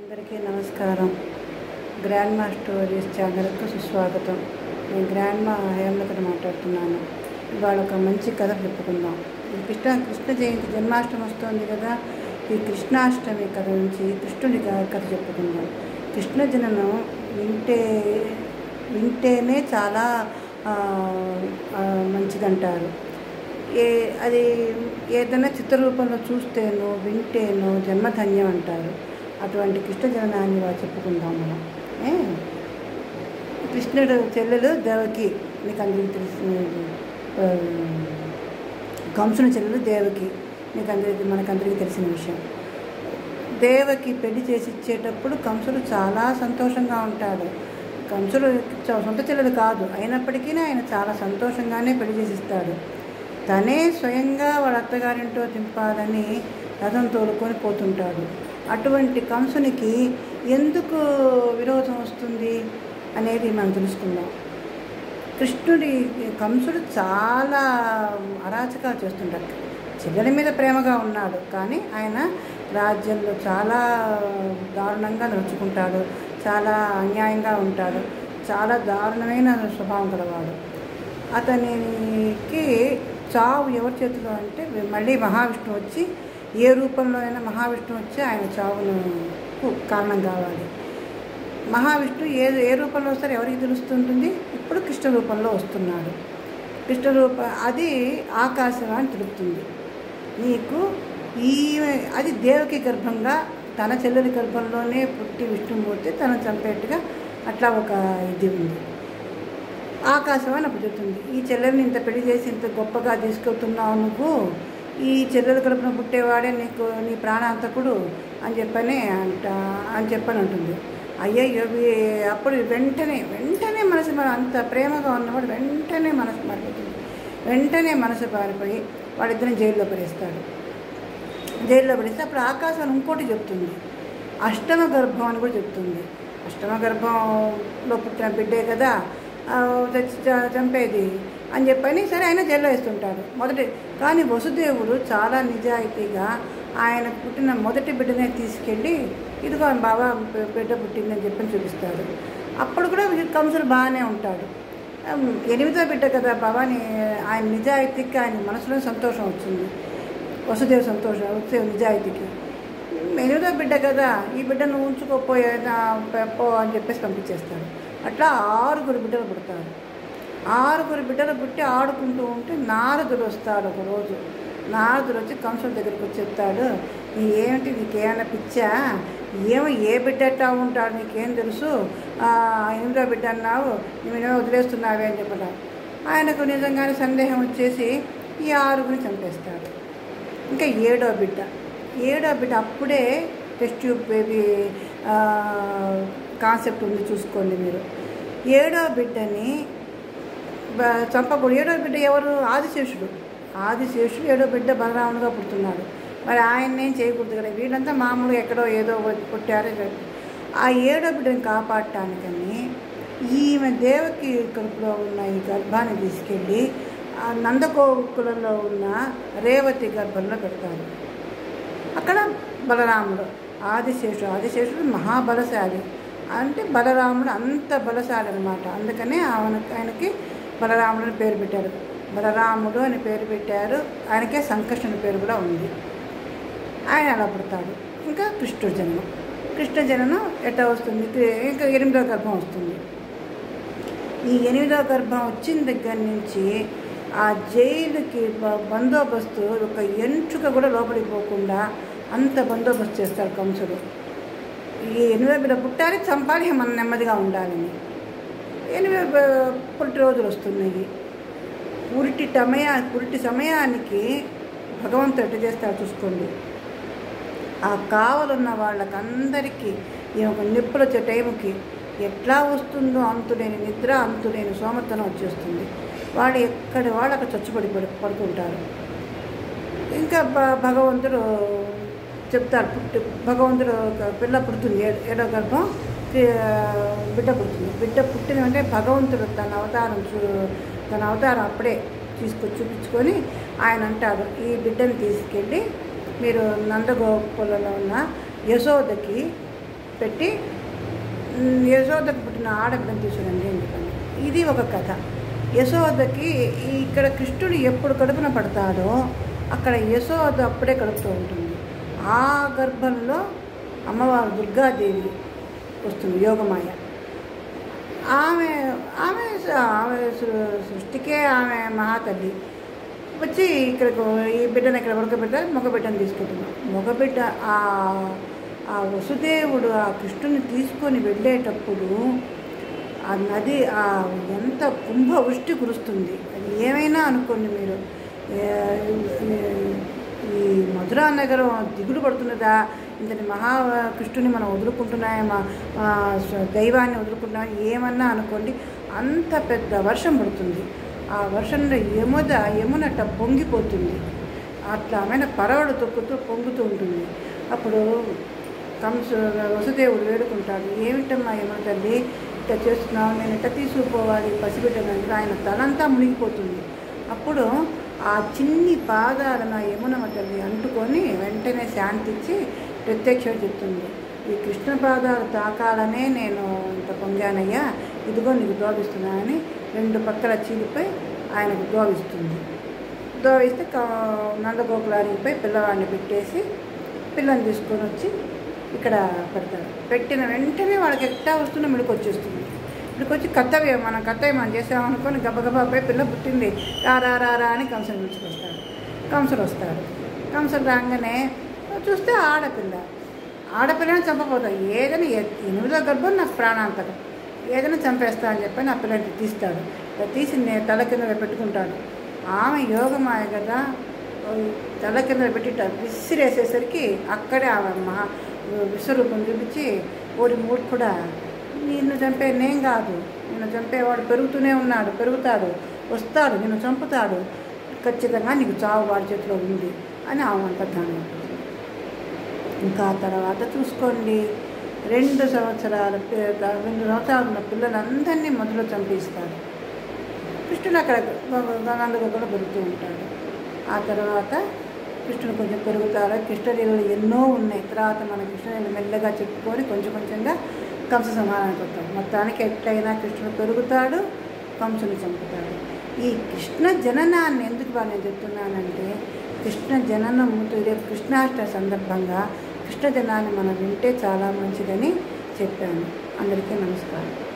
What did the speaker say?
అందరికీ నమస్కారం గ్రాండ్ మా స్టోరీస్ ఛానల్కు సుస్వాగతం నేను గ్రాండ్ మా హేమలతను మాట్లాడుతున్నాను ఇవాళ ఒక మంచి కథ చెప్పుకుందాం ఈ కృష్ణ కృష్ణ జయంతి జన్మాష్టమి వస్తుంది కదా ఈ కృష్ణాష్టమి కథ నుంచి కృష్ణుడి క- కథ చెప్పుకుందాం కృష్ణ జననం వింటే వింటేనే చాలా ఆ, ఆ, మంచిదంటారు ఏ అది ఏదైనా చిత్రరూపంలో చూస్తేనో వింటేనో జన్మధన్యం అంటారు అటువంటి కృష్ణ జననాన్ని వాళ్ళు చెప్పుకుందాం మనం ఏ? కృష్ణుడు చెల్లెలు దేవకి మీకు అందరికీ తెలిసినది ఆ, కంసుని చెల్లెలు దేవకి మీకు అందరికీ మనకందరికీ తెలిసిన విషయం దేవకి పెళ్లి చేసి ఇచ్చేటప్పుడు కంసుడు చాలా సంతోషంగా ఉంటాడు కంసుడు చ- సొంత చెల్లెలు కాదు అయినప్పటికీ ఆయన చాలా సంతోషంగానే పెళ్లి చేసి ఇస్తాడు తనే స్వయంగా వాళ్ళ అత్తగారింటో దింపాలని రథం తోలుకొని పోతుంటాడు అటువంటి కంసునికి ఎందుకు విరోధం వస్తుంది అనేది మనం తెలుసుకుందాం కృష్ణుడి కంసుడు చాలా అరాచకాలు చేస్తుంటాడు చెల్లెల మీద ప్రేమగా ఉన్నాడు కానీ ఆయన రాజ్యంలో చాలా దారుణంగా నడుచుకుంటాడు చాలా అన్యాయంగా ఉంటాడు చాలా దారుణమైన స్వభావం గలవాడు అతనికి చావు ఎవరి చేతిలో అంటే మళ్ళీ మహావిష్ణువు వచ్చి ఏ రూపంలో అయినా మహావిష్ణువు వచ్చి ఆయన చావును కారణం కావాలి మహావిష్ణు ఏ ఏ రూపంలో వస్తారో ఎవరికి తెలుస్తుంటుంది ఇప్పుడు కృష్ణ రూపంలో వస్తున్నాడు కృష్ణ రూప అది ఆకాశం అని తెలుపుతుంది నీకు ఈ అది దేవకి గర్భంగా తన చెల్లెలి గర్భంలోనే పుట్టి విష్ణుమూర్తి తను చంపేట్టుగా అట్లా ఒక ఇది ఉంది ఆకాశం అని అప్పుడు చెప్తుంది ఈ చెల్లెల్ని ఇంత పెళ్లి చేసి ఇంత గొప్పగా తీసుకెళ్తున్నావు నువ్వు ఈ చెల్లెల కడుపున పుట్టేవాడే నీకు నీ ప్రాణాంతకుడు అని చెప్పని అంట అని చెప్పని ఉంటుంది అయ్యయ్యో వీ- అప్పుడు వెంటనే వెంటనే మనసు మరి అంత ప్రేమగా ఉన్నవాడు వెంటనే మనసు మారిపోతుంది వెంటనే మనసు పారిపోయి వాళ్ళిద్దరిని జైల్లో పడేస్తాడు జైల్లో పడేస్తే అప్పుడు ఆకాశం ఇంకోటి చెప్తుంది అష్టమ గర్భం అని కూడా చెప్తుంది అష్టమ గర్భంలో పుట్టిన బిడ్డే కదా ఆ, చచ్చి చ- చంపేది అని చెప్పని సరే ఆయన జైల్లో వేస్తుంటాడు మొదటి కానీ వసుదేవుడు చాలా నిజాయితీగా ఆయన పుట్టిన మొదటి బిడ్డనే తీసుకెళ్ళి ఇదిగో బాబా బిడ్డ పుట్టిందని చెప్పని చూపిస్తాడు అప్పుడు కూడా కంసుడు బాగానే ఉంటాడు ఉమ్, ఎనిమిదో బిడ్డ కదా బాబాని ఆయన నిజాయితీకి ఆయన మనసులో సంతోషం వచ్చింది వసుదేవ సంతోషం వసుదేవ నిజాయితీకి ఎనిమిదో బిడ్డ కదా ఈ బిడ్డను ఉంచుకోపోయే పో అని చెప్పేసి పంపించేస్తాడు అట్లా ఆరుగురు బిడ్డలు పుడతారు ఆరుగురు బిడ్డలు పుట్టి ఆడుకుంటూ ఉంటే నారదుడు వస్తాడు ఒక రోజు నారదుడు వచ్చి కంసుడి దగ్గరికి వచ్చి చెప్తాడు నీ ఏమిటి నీకేమైనా పిచ్చా ఏమో ఏ బిడ్డ ఎట్టా ఉంటాడు నీకేం తెలుసు ఆ, ఎనిమిదో బిడ్డ అన్నావు నువ్వేమో వదిలేస్తున్నావే అని చెప్పడం ఆయనకు నిజంగానే సందేహం వచ్చేసి ఈ ఆరుగురిని చంపేస్తాడు ఇంకా ఏడో బిడ్డ ఏడో బిడ్డ అప్పుడే టెస్ట్ ట్యూబ్ బేబీ కాన్సెప్ట్ ఉంది చూసుకోండి మీరు ఏడో బిడ్డని బ- చంపకూడదు ఏడో బిడ్డ ఎవరు ఆదిశేషుడు ఆదిశేషుడు ఏడో బిడ్డ బలరాముడుగా పుడుతున్నాడు మరి ఆయన ఏం చేయకూడదు కదా వీళ్ళంతా మామూలుగా ఎక్కడో ఏదో వచ్చి పుట్టారే కదా. ఆ ఏడో బిడ్డని కాపాడటానికని ఈమె దేవకి కడుపులో ఉన్న ఈ గర్భాన్ని తీసుకెళ్ళి ఆ నందకోకులలో ఉన్న రేవతి గర్భంలో పెడతారు అక్కడ బలరాముడు ఆదిశేషుడు ఆదిశేషుడు మహాబలశాలి అంటే బలరాముడు అంత బలశాలి అనమాట అందుకనే ఆయన ఆయనకి బలరాముడు అని పేరు పెట్టారు బలరాముడు అని పేరు పెట్టారు ఆయనకే సంకర్షణ పేరు కూడా ఉంది ఆయన అలా పుడతాడు ఇంకా కృష్ణుడి జన్మం కృష్ణ జననం ఎట్లా వస్తుంది ఇంకా ఎనిమిదో గర్భం వస్తుంది ఈ ఎనిమిదో గర్భం వచ్చిన దగ్గర నుంచి ఆ జైలుకి బ- బందోబస్తు ఒక ఎంచుక కూడా లోపలికి పోకుండా అంత బందోబస్తు చేస్తాడు కంసుడు ఈ ఎనిమిదో బిడ్డ పుట్టాలి చంపాలి మనం నెమ్మదిగా ఉండాలని ఎనిమిది బ- పురిటి రోజులు వస్తున్నాయి పురిటి సమయా పురిటి సమయానికి భగవంతుడు ఎట్ట చేస్తాడు చూసుకోండి ఆ కావలున్న వాళ్ళకందరికీ ఈ ఒక నిప్పులు వచ్చే టైంకి ఎట్లా వస్తుందో అంతులేని నిద్ర అంతులేని సోమతనం వచ్చేస్తుంది వాడు ఎక్కడి వాళ్ళు అక్కడ చచ్చుపడి పడి పడుకుంటారు ఇంకా భ- భగవంతుడు చెప్తారు పుట్టి భగవంతుడు ఒక పిల్ల పుడుతుంది ఏడు- ఏడో గర్భం ఆ, బిడ్డ పుడుతుంది బిడ్డ పుట్టిన వెంటనే భగవంతుడు తన అవతారం చూ తన అవతారం అప్పుడే తీసుకొచ్చి చూపించుకొని ఆయన అంటాడు ఈ బిడ్డను తీసుకెళ్ళి మీరు నందగోపులలో ఉన్న యశోదకి పెట్టి "ఉమ్, యశోదకు పుట్టిన ఆడపిల్లని తీసుకురండి అని చెప్పాను ఇది ఒక కథ యశోదకి ఈ- ఇక్కడ కృష్ణుడు ఎప్పుడు కడుపున పడతాడో అక్కడ యశోద అప్పుడే కడుపుతూ ఉంటుంది ఆ గర్భంలో అమ్మవారు దుర్గాదేవి వస్తుంది యోగమాయ ఆమె ఆమె ఆమె సృ- సృష్టికే ఆమె మహాతల్లి వచ్చి ఇక్కడికి ఈ బిడ్డను ఇక్కడ ఉడకబిడ్డ మగబిడ్డను తీసుకుంటున్నాం మగబిడ్డ ఆ ఆ వసుదేవుడు ఆ కృష్ణుని తీసుకొని వెళ్ళేటప్పుడు ఆ నది ఆ ఎంత కుంభ వృష్టి కురుస్తుంది అది ఏమైనా అనుకోండి మీరు ఏ- ఈ మధురా నగరం దిగులు పడుతున్నదా ఇంతటి మహా కృష్ణుని మనం వదులుకుంటున్నాయా మా ఆ, స్వ- దైవాన్ని వదులుకుంటున్నాం ఏమన్నా అనుకోండి అంత పెద్ద వర్షం పడుతుంది ఆ వర్షంలో యముద యమునట పొంగిపోతుంది అట్లా ఆమె పరవడు తొక్కుతూ పొంగుతూ ఉంటుంది అప్పుడు కంస వసుదేవుడు వేడుకుంటాడు ఏమిటమ్మా యమున తల్లి ఇట్లా చేస్తున్నావు నేను ఇట్లా తీసుకుపోవాలి పసిబిడ్డనంటే ఆయన తలంతా మునిగిపోతుంది అప్పుడు ఆ చిన్ని పాదాలను ఆ యమునమ్మ తల్లి అంటుకొని వెంటనే శాంతించి ప్రత్యక్షం చెప్తుంది ఈ కృష్ణ పాదాలు తాకాలనే నేను ఇంత పొంగానయ్యా ఇదిగో నీకు దోవిస్తున్నానని రెండు పక్కల చీలిపోయి ఆయనకు దోవిస్తుంది దోవిస్తే క- నందగోకులానికి పిల్లవాడిని పెట్టేసి పిల్లని తీసుకొని వచ్చి ఇక్కడ పెడతాడు పెట్టిన వెంటనే వాళ్ళకి ఎట్టా వస్తున్న మిడికి వచ్చేస్తుంది ఇక్కడికి వచ్చి కర్తవ్యం మనం కర్తవ్యం మనం చేసామనుకొని గబగబా పోయి పిల్ల పుట్టింది రా రా రా రా అని కంసుని పిలుచుకొస్తాడు కంసుడు వస్తాడు కంసుడు రాగానే చూస్తే ఆడపిల్ల ఆడపిల్లని చంపబోతాడు ఏదైనా ఎ- ఎనిమిదో గర్భం నాకు ప్రాణాంతకం ఏదైనా చంపేస్తా అని చెప్పి నా పిల్లని తీస్తాడు ఇలా తీసి నేను తల కింద పెట్టుకుంటాడు ఆమె యోగమాయ కదా ఓ తల కింద పెట్టి ఇట్లా విసిరేసేసరికి అక్కడే ఆమె మహా విశ్వరూపం చూపించి ఓడి మూడు కూడా నిన్ను చంపే నేను కాదు నిన్ను చంపేవాడు పెరుగుతూనే ఉన్నాడు పెరుగుతాడు వస్తాడు నిన్ను చంపుతాడు ఖచ్చితంగా నీకు చావు వాడి చేతిలో ఉంది అని ఆమె అంతర్ధానం ఇంకా ఆ తర్వాత చూసుకోండి రెండు సంవత్సరాల పి- రెండు సంవత్సరాలు ఉన్న పిల్లలందరినీ మొదలు చంపిస్తాడు కృష్ణుడు అక్కడ నందగొగ్గలో పెరుగుతూ ఉంటాడు ఆ తర్వాత కృష్ణుడు కొంచెం పెరుగుతాడు కృష్ణలీలలు ఎన్నో ఉన్నాయి తర్వాత మన కృష్ణలీలు మెల్లగా చెప్పుకొని కొంచెం కొంచెంగా కంస సమానానికి వస్తాం మొత్తానికి ఎట్లయినా కృష్ణుడు పెరుగుతాడు కంసుని చంపుతాడు ఈ కృష్ణ జననాన్ని ఎందుకు బాగా నేను చెప్తున్నానంటే కృష్ణ జననం రేపు కృష్ణాష్టమి సందర్భంగా కృష్ణ జనాన్ని మనం వింటే చాలా మంచిదని చెప్పాను అందరికీ నమస్కారం